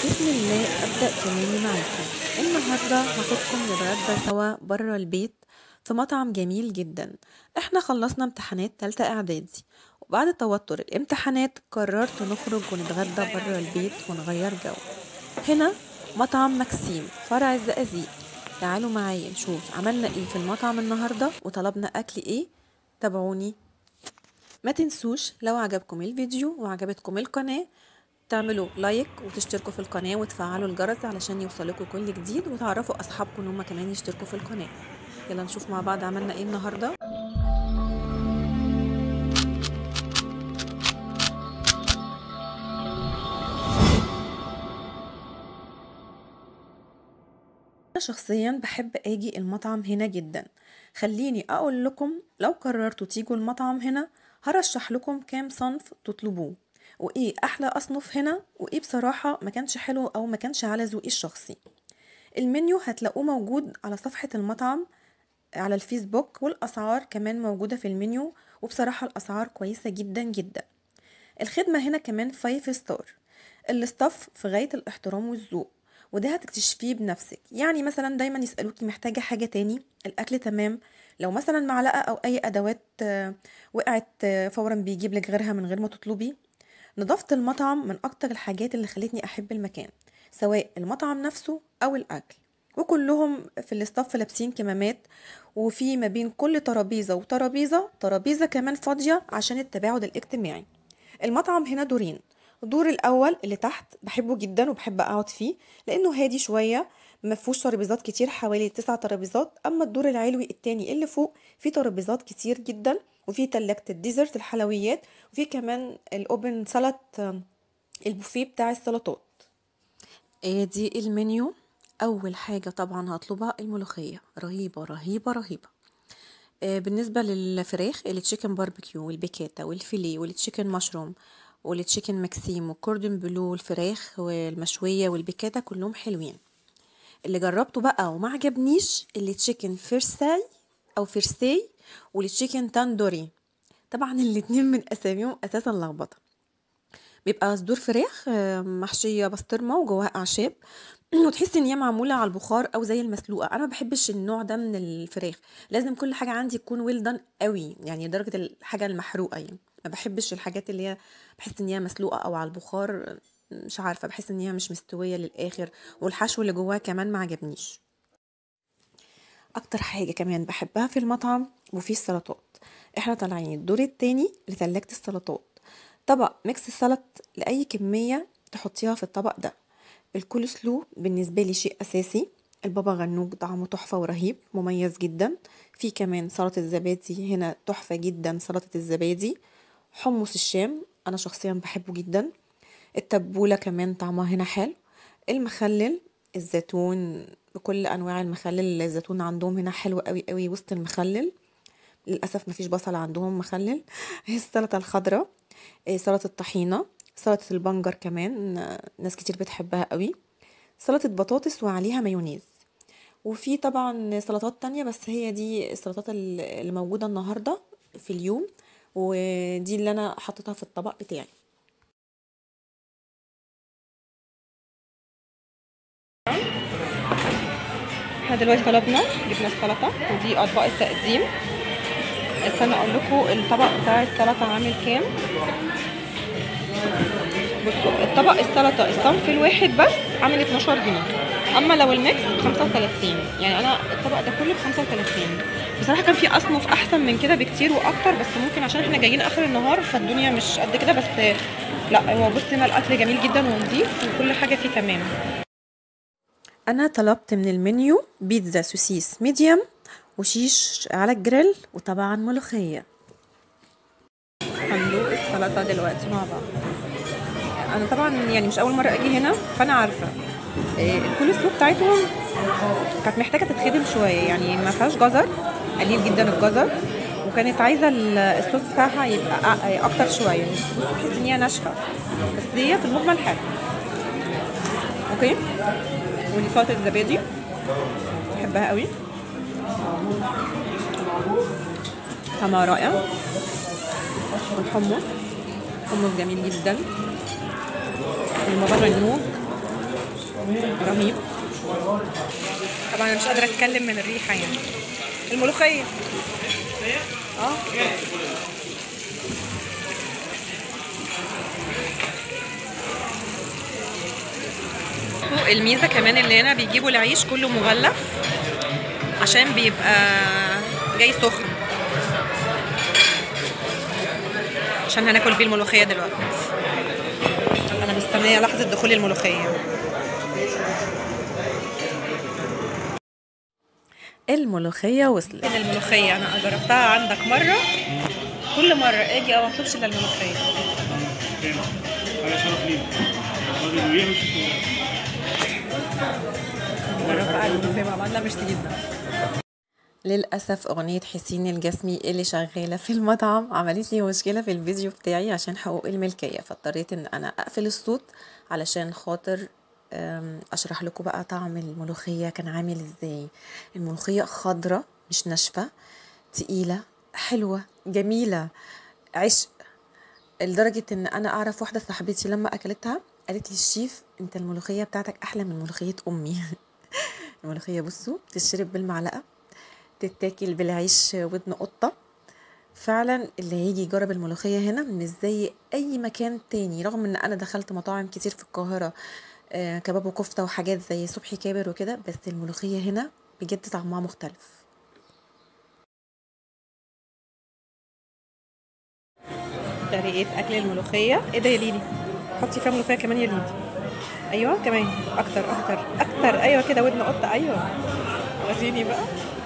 بسم الله أبدأ كلامي معاكم النهاردة هاخدكم نتغدى سوا برا البيت في مطعم جميل جدا احنا خلصنا امتحانات تالتة اعدادي وبعد توتر الامتحانات قررت نخرج ونتغدى برا البيت ونغير جو هنا مطعم مكسيم فرع الزقازيق تعالوا معايا نشوف عملنا ايه في المطعم النهاردة وطلبنا اكل ايه تابعوني ما تنسوش لو عجبكم الفيديو وعجبتكم القناة تعملوا لايك وتشتركوا في القناة وتفعلوا الجرس علشان يوصلكوا كل جديد وتعرفوا أصحابكم إن هما كمان يشتركوا في القناة يلا نشوف مع بعض عملنا ايه النهاردة أنا شخصيا بحب اجي المطعم هنا جدا خليني اقول لكم لو قررتوا تيجوا المطعم هنا هرشح لكم كام صنف تطلبوه وايه احلى اصنف هنا وايه بصراحة ما كانش حلو او ما كانش على ذوقي الشخصي المنيو هتلاقوه موجود على صفحة المطعم على الفيسبوك والاسعار كمان موجودة في المنيو وبصراحة الاسعار كويسة جدا جدا الخدمة هنا كمان فايف ستار الاستاف في غاية الاحترام والذوق وده هتكتشفيه بنفسك يعني مثلا دايما يسألوكي محتاجة حاجة تاني الأكل تمام لو مثلا معلقة أو أي أدوات وقعت فورا بيجيب لك غيرها من غير ما تطلبي نظافة المطعم من أكتر الحاجات اللي خلتني أحب المكان سواء المطعم نفسه أو الأكل وكلهم في الاستاف لابسين كمامات وفي ما بين كل ترابيزة وترابيزة ترابيزة كمان فاضية عشان التباعد الاجتماعي المطعم هنا دورين الدور الاول اللي تحت بحبه جدا وبحب اقعد فيه لانه هادي شويه ما فيهوش ترابيزات كتير حوالي تسع ترابيزات اما الدور العلوي التاني اللي فوق فيه ترابيزات كتير جدا وفي تلاجة الديزرت الحلويات وفي كمان الاوبن سلط البوفيه بتاع السلطات ادي المنيو اول حاجه طبعا هطلبها الملوخيه رهيبه رهيبه رهيبه بالنسبه للفراخ التشيكن باربيكيو والبيكاتا والفيليه والتشيكن مشروم والتشيكن مكسيم والكوردن بلو والفراخ والمشويه والبيكاتا كلهم حلوين اللي جربته بقى وما عجبنيش التشيكن فيرساي او فيرسي والتشيكن تاندوري طبعا الاتنين من اساميهم اساسا لخبطه بيبقى صدور فراخ محشيه بسطرمه وجواها اعشاب وتحسي ان هي معموله على البخار او زي المسلوقه انا ما بحبش النوع ده من الفراخ لازم كل حاجه عندي تكون ويل دان قوي يعني درجه الحاجه المحروقه يعني ما بحبش الحاجات اللي هي بحس ان هي مسلوقه او على البخار مش عارفه بحس ان هي مش مستويه للاخر والحشو اللي جواها كمان ما عجبنيش اكتر حاجه كمان بحبها في المطعم وفي السلطات احنا طالعين الدور التاني لتلاجة السلطات طبق ميكس سلط لاي كميه تحطيها في الطبق ده الكول سلو بالنسبه لي شيء اساسي البابا غنوج طعمه تحفه ورهيب مميز جدا في كمان سلطه الزبادي هنا تحفه جدا سلطه الزبادي حمص الشام انا شخصيا بحبه جدا التبوله كمان طعمها هنا حلو المخلل الزيتون بكل انواع المخلل الزيتون عندهم هنا حلو قوي قوي وسط المخلل للاسف مفيش بصل عندهم مخلل السلطه الخضراء سلطه الطحينه سلطه البنجر كمان ناس كتير بتحبها قوي سلطه بطاطس وعليها مايونيز وفي طبعا سلطات تانية بس هي دي السلطات اللي موجوده النهارده في اليوم ودي اللي انا حطيتها في الطبق بتاعي احنا دلوقتي طلبنا جبنا السلطه ودي اطباق التقديم استنى اقول لكم الطبق بتاع السلطه عامل كام بصوا الطبق السلطه الصنف الواحد بس عامل 12 جنيه اما لو الميكس ب 35 يعني انا الطبق ده كله ب 35 بصراحه كان في اصنف احسن من كده بكتير واكتر بس ممكن عشان احنا جايين اخر النهار فالدنيا مش قد كده بس لا هو بص هنا الاكل جميل جدا ونضيف وكل حاجه فيه تمام انا طلبت من المنيو بيتزا سوسيس ميديوم وشيش على الجريل وطبعا ملوخيه هندوق السلطه دلوقتي مع بعض انا طبعا يعني مش اول مره اجي هنا فانا عارفه الكول سلو بتاعتهم كانت محتاجه تتخدم شويه يعني ما فيهاش جزر قليل جدا الجزر وكانت عايزه الصوص بتاعها يبقى اكتر شويه بصوا تحس ان هي ناشفه بس هي في المجمل حلو اوكي ودي سلطه الزبادي بحبها قوي طعمها رائع والحمص حمص جميل جدا المبرر النوج رهيب طبعا انا مش قادره اتكلم من الريحه يعني الملوخيه اه الميزه كمان اللي هنا بيجيبوا العيش كله مغلف عشان بيبقى جاي سخن عشان هناكل بيه الملوخيه دلوقتي انا مستنيه لحظه دخول الملوخيه الملوخيه وصلت الملوخيه انا جربتها عندك مره كل مره اجي او ما اطلبش الا الملوخيه هذا شرف لينا الراجل وياه مش نجرب بقى الملوخيه مع بعض لا مش جدا للأسف أغنية حسين الجسمي اللي شغالة في المطعم عملت لي مشكلة في الفيديو بتاعي عشان حقوق الملكية فاضطريت إن أنا أقفل الصوت علشان خاطر أم، أشرح لكم بقى طعم الملوخية كان عامل إزاي الملوخية خضرة مش ناشفة تقيلة حلوة جميلة عشق لدرجة إن أنا أعرف واحدة صاحبتي لما أكلتها قالت لي الشيف أنت الملوخية بتاعتك أحلى من ملوخية أمي الملوخية بصوا تشرب بالمعلقة تتاكل بالعيش ودن قطة فعلا اللي هيجي يجرب الملوخية هنا مش زي أي مكان تاني رغم إن أنا دخلت مطاعم كتير في القاهرة آه، كباب وكفتة وحاجات زي صبحي كابر وكده بس الملوخية هنا بجد طعمها مختلف طريقة أكل الملوخية إيه ده يا ليلي حطي فيها ملوخية كمان يا ليلي أيوة كمان أكتر أكتر أكتر أيوة كده ودن قطة أيوة وريني بقى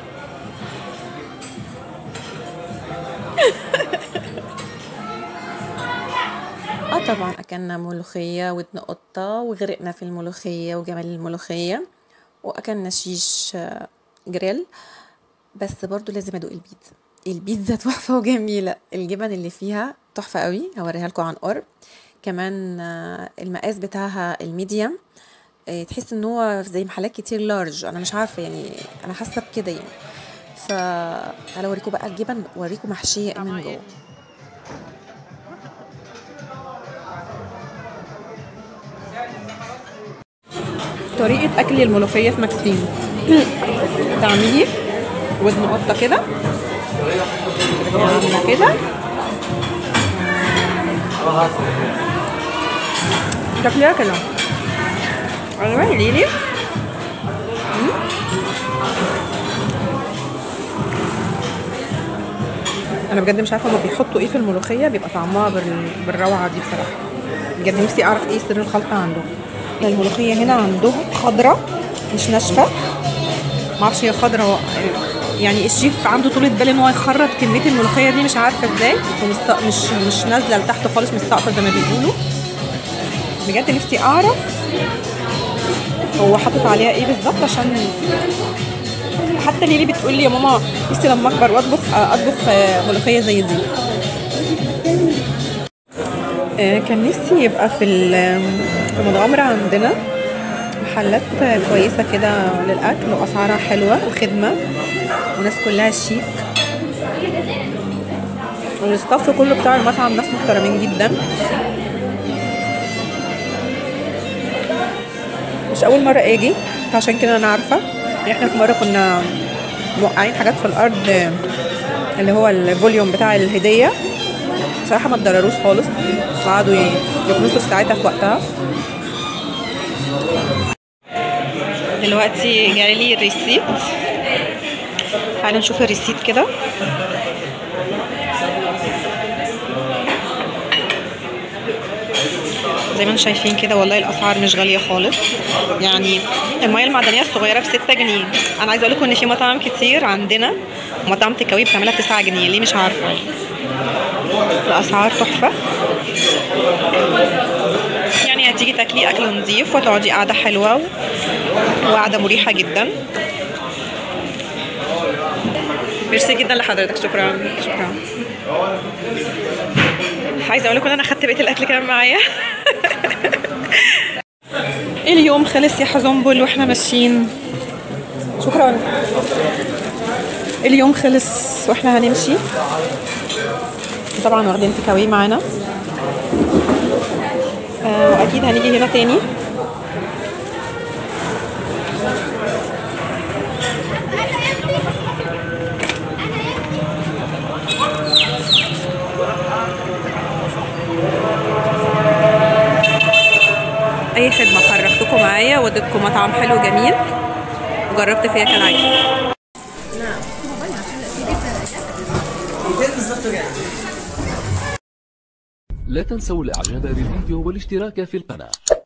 اه طبعا اكلنا ملوخيه ودن قطه وغرقنا في الملوخيه وجمال الملوخيه واكلنا شيش آه، جريل بس برضو لازم ادوق البيتزا البيتزا تحفه وجميله الجبن اللي فيها تحفه قوي هوريها لكم عن قرب كمان آه، المقاس بتاعها الميديم آه، تحس ان هو زي محلات كتير لارج انا مش عارفه يعني انا حاسه بكده يعني فتعالوا اوريكم بقى الجبن واوريكم محشيه إيه من جوه طريقة أكل الملوخية في مكسيم تعملي ودن قطة كده عاملة كده تاكليها كده أيوة ليلي انا بجد مش عارفه هما بيحطوا ايه في الملوخيه بيبقى طعمها بال... بالروعه دي بصراحه بجد نفسي اعرف ايه سر الخلطه عندهم الملوخيه هنا عندهم خضره مش ناشفه معرفش هي خضره و... يعني الشيف عنده طولة بال ان هو يخرط كميه الملوخيه دي مش عارفه ازاي ومست... مش مش نازله لتحت خالص مش ساقطه زي ما بيقولوا بجد نفسي اعرف هو حاطط عليها ايه بالظبط عشان حتى ليلي بتقول لي يا ماما نفسي لما اكبر واطبخ آه، اطبخ آه، ملوخيه زي دي آه، كان نفسي يبقى في ال- في متغمرة عندنا محلات كويسة كده للأكل وأسعارها حلوة وخدمة وناس كلها شيك والستاف كله بتاع المطعم ناس محترمين جدا مش أول مرة أجي عشان كده أنا عارفة يعني احنا في مرة كنا موقعين حاجات في الأرض آه، اللي هو الفوليوم بتاع الهدية بصراحة ما اتضرروش خالص وقعدوا ي- يكنسوا في ساعتها في وقتها دلوقتي جاي لي الريسيت تعالوا نشوف الريسيت كده زي ما انتم شايفين كده والله الاسعار مش غاليه خالص يعني الميه المعدنيه الصغيره ب 6 جنيه انا عايزه اقول لكم ان في مطاعم كتير عندنا مطاعم تكاوي بتعملها 9 جنيه ليه مش عارفه الاسعار تحفه يعني هتيجي تاكلي اكل نظيف وتقعدي قاعده حلوه وقعده مريحه جدا ميرسي جدا لحضرتك شكرا شكرا عايزه اقول لكم ان انا خدت بقيه الاكل كمان معايا اليوم خلص يا حزنبل واحنا ماشيين شكرا اليوم خلص واحنا هنمشي طبعا واخدين تكاوي معانا آه، واكيد هنيجي هنا تاني اي خدمه خرجتكم معايا وديتكم مطعم حلو جميل وجربت فيها كالعاده لا تنسوا الاعجاب بالفيديو والاشتراك في القناة